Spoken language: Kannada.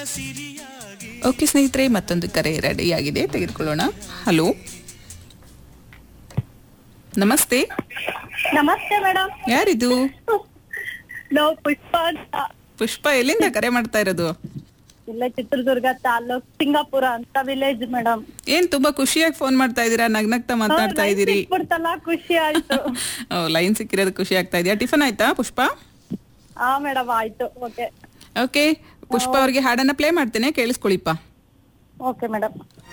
ಓಕೆ ಸ್ನೇಹಿತರೆ ಮತ್ತೊಂದು ಕರೆ ರೆಡಿಯಾಗಿದೆ ತೆಗೆದುಕೊಳ್ಳೋಣ ಹಲೋ ನಮಸ್ತೆ ನಮಸ್ತೆ ಮೇಡಮ್ ಯಾರಿದು ನಾವು ಪುಷ್ಪ ಅಂತ ಪುಷ್ಪ ಎಲ್ಲಿಂದ ಕರೆ ಮಾಡ್ತಾ ಇರೋದು ಇಲ್ಲ ಚಿತ್ರದುರ್ಗ ತಾಲೂಕ್ ಸಿಂಗಾಪುರ ಅಂತ ವಿಲೇಜ್ ಮೇಡಮ್ ಏನ್ ತುಂಬಾ ಖುಷಿಯಾಗಿ ಫೋನ್ ಮಾಡ್ತಾ ಇದೀರಾ ನಗ್ನಗ್ತಾ ಮಾತಾಡ್ತಾ ಇದೀರಿ ಬಿಡ್ತಲ್ಲ ಖುಷಿ ಆಯ್ತು ಲೈನ್ ಸಿಕ್ಕಿರೋದು ಖುಷಿ ಆಗ್ತಾ ಇದೆಯಾ ಟಿಫನ್ ಆಯ್ತಾ ಪುಷ್ಪ ಹಾ ಮೇಡಮ್ ಆಯ್ತು ಓಕೆ ಓಕೆ ಪುಷ್ಪ ಅವ್ರಿಗೆ ಹಾಡನ್ನ ಪ್ಲೇ ಮಾಡ್ತೇನೆ ಕೇಳಿಸ್ಕೊಳಿಪ್ಪ ಓಕೆ ಮೇಡಮ್